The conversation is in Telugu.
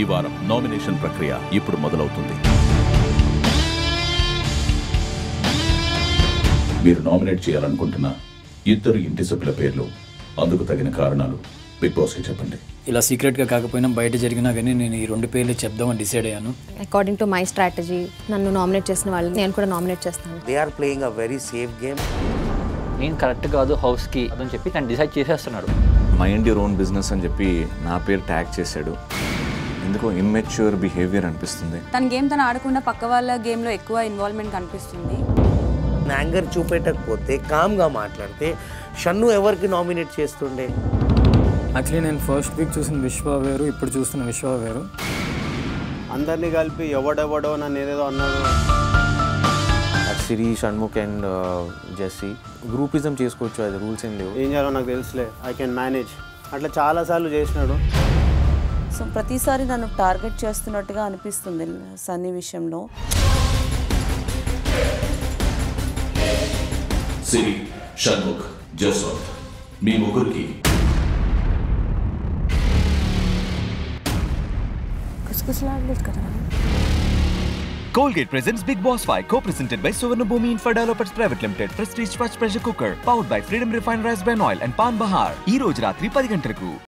ఈ వారం నామినేషన్ ప్రక్రియ ఇప్పుడు మొదలవుతుంది మీరు నామినేట్ చేయాలనుకుంటున్న ఇద్దరు ఇంటి సభ్యుల పేర్లు అందుకు తగిన కారణాలు బిగ్ బాస్కి చెప్పండి ఇలా సీక్రెట్గా కాకపోయినా బయట జరిగినా కానీ నేను ఈ రెండు పేర్లు చెప్దామని డిసైడ్ అయ్యాను అకార్డింగ్ టు మై స్ట్రాటజీ నన్ను నామినేట్ చేసిన వాళ్ళని నేను కూడా నామినేట్ చేస్తాను they are playing a very safe game నేను కరెక్ట్ కాదు హౌస్కి అదని చెప్పి తను డిసైడ్ చేసేస్తున్నాడు మైండ్ యూర్ ఓన్ బిజినెస్ అని చెప్పి నా పేరు ట్యాగ్ చేశాడు ఎందుకో ఇమ్మెచ్యూర్ బిహేవియర్ అనిపిస్తుంది తన గేమ్ తను ఆడకుండా పక్క వాళ్ళ గేమ్లో ఎక్కువ ఇన్వాల్వ్మెంట్ కనిపిస్తుంది యాంగర్ చూపెట్టకపోతే కామ్గా మాట్లాడితే షన్ను ఎవరికి నామినేట్ చేస్తుండే యాక్చువల్లీ నేను ఫస్ట్ వీక్ చూసిన విశ్వ వేరు ఇప్పుడు చూస్తున్న విశ్వ వేరు అందరినీ కలిపి ఎవడెవడో నన్ను ఏదేదో అన్నాడు Siri Shanmukh and Jessie groupism చేసుకోవచ్చు అది రూల్స్ ఏం లేవు ఏం చేయాలో నాకు తెలుసులే ఐ కెన్ మేనేజ్ అట్లా చాలాసార్లు చేసినాడు సో ప్రతిసారి నన్ను టార్గెట్ చేస్తున్నట్టుగా అనిపిస్తుంది సన్నీ విషయంలో సిరి షణ్ముఖ్ జస్వంత్ మీ ముగ్గురికి కుసకుసలాడలేదు కదా Colgate presents Big Boss Fight, co-presented by Suvarna Bhumi Infra Developers Private Limited, Prestige Fast Pressure Cooker, powered by Freedom Refined Rice Bran Oil and Pan Bahar. ఈ రోజు రాత్రి పది గంటలకు